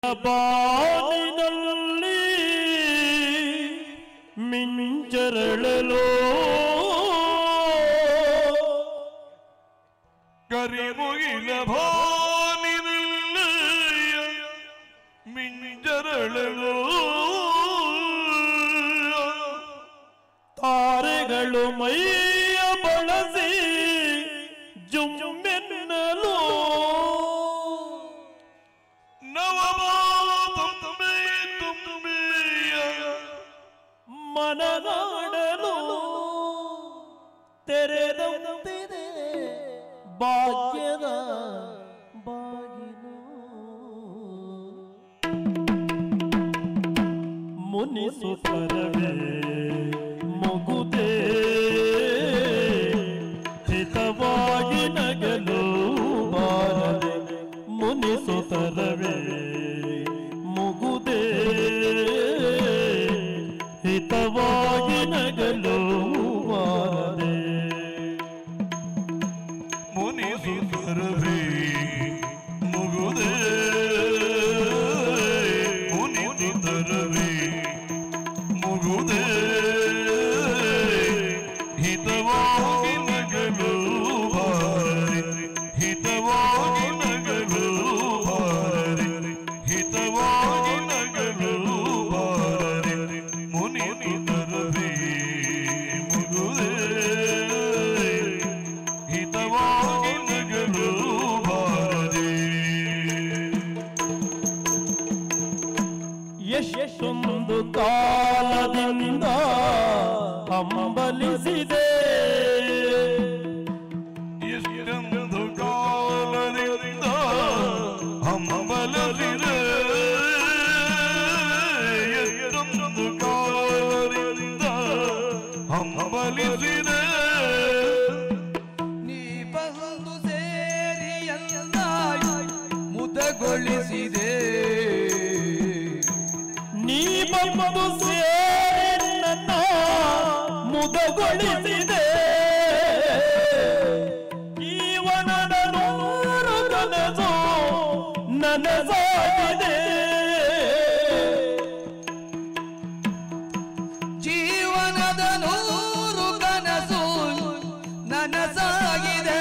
ಬಾನಿನಲ್ಲಿ ಮಿಂಚರಳಲೋ ಕರಿಮುಗಿಲ ಭಾನಿನಿಲ್ಲ ಮಿಂಜರಳಲು ತಾರೆಗಳು ಮೈಯ ಬಳಸಿ ಜುಮ್ಮೆನ್ನಲು ನವಮಾತಂಬೆ ತುಂಬಿಯ ಮನನಾಡಲು ತೆರೆದಂತಿದೆ ಭಾಗ್ಯದ ಬಾಗಿಲು ಮುನಿಸುತ್ತರವೇ ಮುಗುದೇ ಹಿತವಾಗಿ ನಗಲು ಬಾರದೆ ಮುನಿಸುತ್ತರವೇ ಮುಗುದೇ ಹಿತವಾಗಿ ನಗಲು ಬಾರದೆ ಮುನಿಸುತ್ತರವೇ ಮುಗುದೇ ಮುನಿಸುತ್ತರವೇ ಮುಗುದೇ ಹಿತವಾಗಿ ನಗಲು ಬಾರಿ ಹಿತವಾಗಿ ನಗಲು ಬಾರಿ ಹಿತವಾಗಿ ನಗಲು ಬಾರಿ ಮುನಿಸುತ್ತರವೇ ಮುಗುದೇ ಹಿತವಾಗಿ ನಗಲು ಬಾರದೆ ಎಷ್ಟೊಂದು ಕಾಲದಿಂದ ಹಂಬಲಿಸಿದೆ ಎಷ್ಟೊಂದು ಕಾಲದಿಂದ ಹಂಬಲರಿದೆ ಎಷ್ಟೊಂದು ಕಾಲದಿಂದ ಹಂಬಲಿಸಿದೆ ನೀ ಬಂದು ಸೇರಿ ಎಲ್ಲ ಮುದಗೊಳಿಸಿದೆ ನೀ ಬಂದು ಸೇರಿ ನನ್ನ ಮುದಗೊಳಿಸಿದೆ ಜೀವನದ ನೂರು ಕನಸು ನನಸಾಗಿದೆ ಜೀವನದ ನೂರು ಕನಸು ನನಸಾಗಿದೆ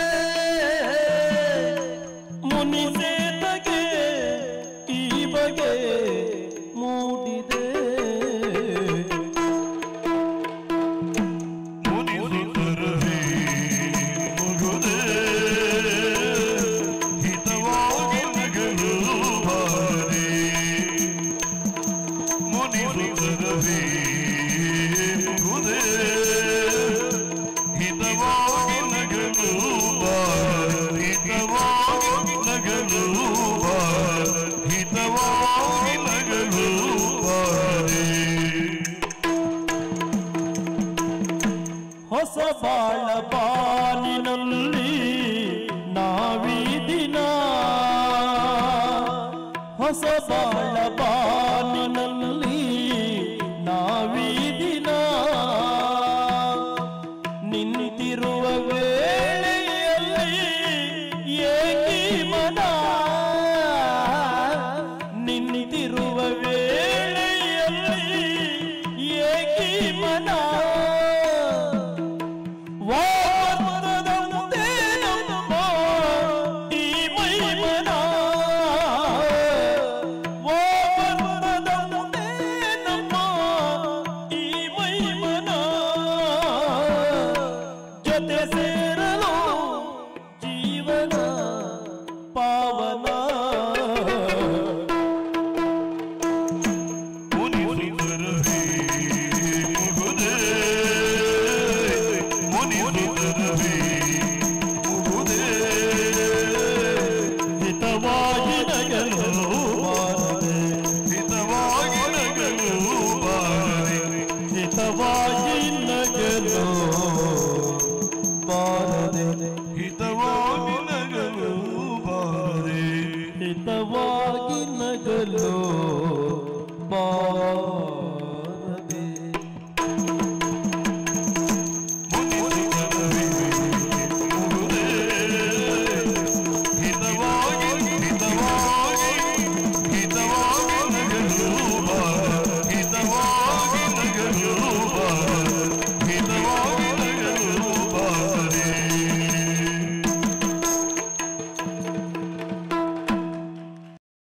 ಮುನಿಸೇತಗೆ ಈ ಬಗೆ ಮೂಡಿದೆ ಮುನಿಸುತ್ತರವೇ ಮುಗುದೇ ಹಿತವಾಗಿ ನಗಲು ಬಾರಿ ಮುನಿಸುತ್ತರವೇ ಮುಗುದೇ ಹಿತವಾಗಿ ನಗಲು ಬಾರಿ ಹಿತವಾಗಿ ನಗಲು ಬಾರಿ ಹಿತವಾಗಿ ನಗಲು ಬಾರಿ ಹೊಸ ಬಾಳ ಬಾನಿನಲ್ಲಿ ನಾವೀ ದಿನ ಹೊಸ ಬಾಳ ಬಾನಿನಲ್ಲಿ ನಾವೀ ದಿನ ನಿಂತಿರುವ ವೇಳೆಯಲ್ಲಿ ಏಕಿ ಮನ ನಿಂತಿರುವ ವೇಳೆಯಲ್ಲಿ ಏಕಿ ಮನ ವಾದದಂತೆ ನಮ್ಮ ಈ ಮೈಮನ ವಾದದಂತೆ ನಮ್ಮ ಈ ಮೈಮನ ಜೊತೆ ಸೇರಲು ಜೀವನ ಪಾವನ ಮುನಿಸುತ್ತರವೇ ಮುಗುದೇ ಮುನಿಸುತ್ತರವೇ ಮುಗುದೇ ಹಿತವಾಗಿ ನಗಲು ಬಾರದೆ ಹಿತವಾಗಿ ನಗಲು ಬಾರಿ ಹಿತವಾಗಿ ನಗಲು ಬಾರದೆ ಹಿತವಾಗಿ ನಗಲು ಬಾರಿ ಹಿತವಾಗಿ ನಗಲು